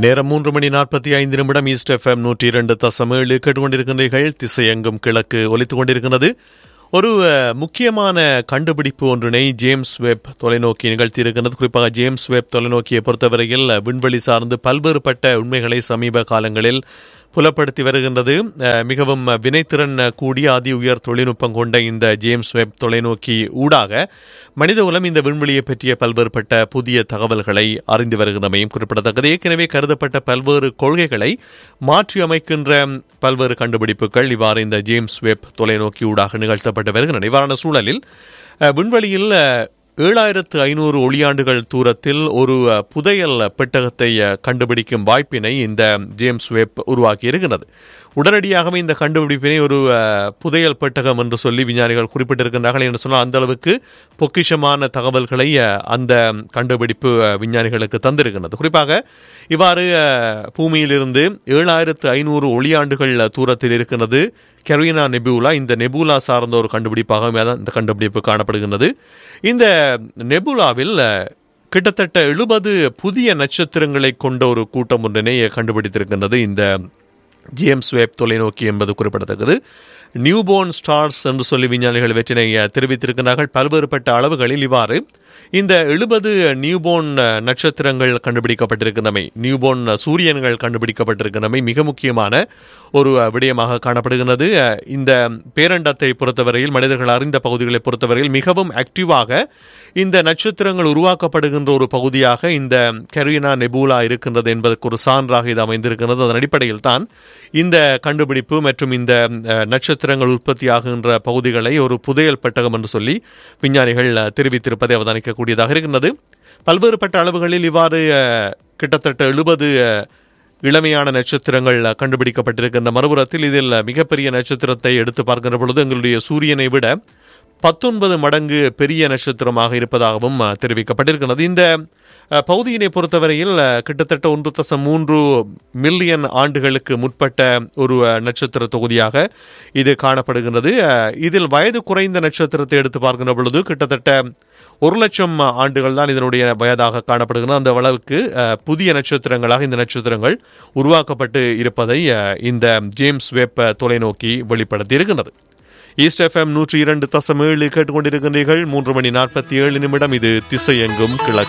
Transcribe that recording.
நேரம் மூன்று மணி நாற்பத்தி ஐந்து நிமிடம் ஈஸ்ட் எஃப்எம் நூற்றி இரண்டு தசம் ஏழு கேட்டுக்கொண்டிருக்கின்றீர்கள் திசையெங்கும் கிழக்கு ஒலித்துக் கொண்டிருக்கிறது ஒரு அஹ், முக்கியமான கண்டுபிடிப்பு ஒன்றினை ஜேம்ஸ் வெப் தொலைநோக்கி நிகழ்த்தியிருக்கிறது குறிப்பாக ஜேம்ஸ் வெப் தொலைநோக்கியை பொறுத்தவரையில் அஹ், விண்வெளி சார்ந்து பல்வேறுபட்ட உண்மைகளை சமீப காலங்களில் புலப்படுத்தி வருகின்றது அஹ், மிகவும் வினைத்திறன் கூடிய அதி உயர் தொழில்நுட்பம் கொண்ட இந்த ஜேம்ஸ் வெப் தொலைநோக்கி ஊடாக மனித குலம் இந்த விண்வெளியை பற்றிய பல்வேறுபட்ட புதிய தகவல்களை அறிந்து வருகின்றமையும் குறிப்பிடத்தக்கது ஏற்கனவே கருதப்பட்ட பல்வேறு கொள்கைகளை மாற்றி அமைக்கின்ற பல்வேறு கண்டுபிடிப்புகள் இவ்வாறு இந்த ஜேம்ஸ் வெப் தொலைநோக்கி ஊடாக நிகழ்த்தப்பட்டு வருகின்றன இவ்வாறான சூழலில் அஹ், விண்வெளியில் அஹ், ஏழாயிரத்து ஐநூறு ஒளியாண்டுகள் தூரத்தில் ஒரு அஹ், புதையல் பெட்டகத்தை அஹ், கண்டுபிடிக்கும் வாய்ப்பினை இந்த ஜேம்ஸ் வெப் உருவாக்கி இருக்கிறது உடனடியாகவே இந்த கண்டுபிடிப்பினை ஒரு அஹ், புதையல் பெட்டகம் என்று சொல்லி விஞ்ஞானிகள் குறிப்பிட்டிருக்கின்றார்கள் என்று சொன்னால் அந்த அளவுக்கு பொக்கிஷமான தகவல்களை அஹ், அந்த கண்டுபிடிப்பு அஹ், விஞ்ஞானிகளுக்கு தந்திருக்கின்றது குறிப்பாக இவ்வாறு அஹ், பூமியிலிருந்து ஏழாயிரத்து ஐநூறு ஒளியாண்டுகள் தூரத்தில் இருக்கிறது கெரோயினா நெபுலா இந்த நெபுலா சார்ந்த ஒரு கண்டுபிடிப்பாக இந்த கண்டுபிடிப்பு காணப்படுகின்றது இந்த நெபுலாவில் அஹ், கிட்டத்தட்ட எழுபது புதிய நட்சத்திரங்களை கொண்ட ஒரு கூட்டம் ஒன்றினை கண்டுபிடித்திருக்கின்றது இந்த ஜேம்ஸ் வெப் தொலைநோக்கி என்பது குறிப்பிடத்தக்கது நியூபோர்ன் ஸ்டார்ஸ் என்று சொல்லி விஞ்ஞானிகள் வெற்றினை அஹ், தெரிவித்திருக்கிறார்கள் பல்வேறுபட்ட அளவுகளில் இவ்வாறு இந்த எழுபது நியூபோர்ன் அஹ், நட்சத்திரங்கள் கண்டுபிடிக்கப்பட்டிருக்கின்றமை நியூபோர்ன் அஹ், சூரியன்கள் கண்டுபிடிக்கப்பட்டிருக்கின்றமை மிக முக்கியமான ஒரு அஹ், விடயமாக காணப்படுகிறது அஹ், இந்த பேரண்டத்தை பொறுத்தவரையில் மனிதர்கள் அறிந்த பகுதிகளை பொறுத்தவரையில் மிகவும் ஆக்டிவாக இந்த நட்சத்திரங்கள் உருவாக்கப்படுகின்ற ஒரு பகுதியாக இந்த கெரினா நெபூலா இருக்கின்றது என்பதற்கு ஒரு சான்றாக இது அமைந்திருக்கிறது அதன் அடிப்படையில் தான் இந்த கண்டுபிடிப்பு மற்றும் இந்த அஹ், நட்சத்திரங்கள் உற்பத்தியாகின்ற பகுதிகளை ஒரு புதையல் பெட்டகம் என்று சொல்லி விஞ்ஞானிகள் அஹ், தெரிவித்திருப்பதை அவதானிக்கக்கூடியதாக இருக்கின்றது பல்வேறுபட்ட அளவுகளில் இவ்வாறு அஹ், கிட்டத்தட்ட எழுபது இளமையான நட்சத்திரங்கள் அஹ், கண்டுபிடிக்கப்பட்டிருக்கின்ற மறுபுறத்தில் இதில் மிகப்பெரிய நட்சத்திரத்தை எடுத்து பார்க்கின்ற பொழுது எங்களுடைய சூரியனை விட பத்தொன்பது மடங்கு பெரிய நட்சத்திரமாக இருப்பதாகவும் அஹ், தெரிவிக்கப்பட்டிருக்கிறது இந்த அஹ், பகுதியினை பொறுத்தவரையில் அஹ், கிட்டத்தட்ட ஒன்று தசம் மூன்று மில்லியன் ஆண்டுகளுக்கு முற்பட்ட ஒரு அஹ், நட்சத்திர தொகுதியாக இது காணப்படுகின்றது அஹ், இதில் வயது குறைந்த நட்சத்திரத்தை எடுத்து பார்க்கின்ற பொழுது கிட்டத்தட்ட ஒரு லட்சம் ஆண்டுகள் தான் இதனுடைய வயதாக காணப்படுகிறது அந்த அளவுக்கு அஹ், புதிய நட்சத்திரங்களாக இந்த நட்சத்திரங்கள் உருவாக்கப்பட்டு இருப்பதை அஹ், இந்த ஜேம்ஸ் வெப் அஹ், தொலைநோக்கி வெளிப்படுத்தி இருக்கின்றது ஈஸ்ட் எஃப்எம் நூற்றி இரண்டு தசம் ஏழு கேட்டுக்கொண்டிருக்கின்றீர்கள் மூன்று மணி நாற்பத்தி ஏழு நிமிடம் இது திசை எங்கும் கிழக்கு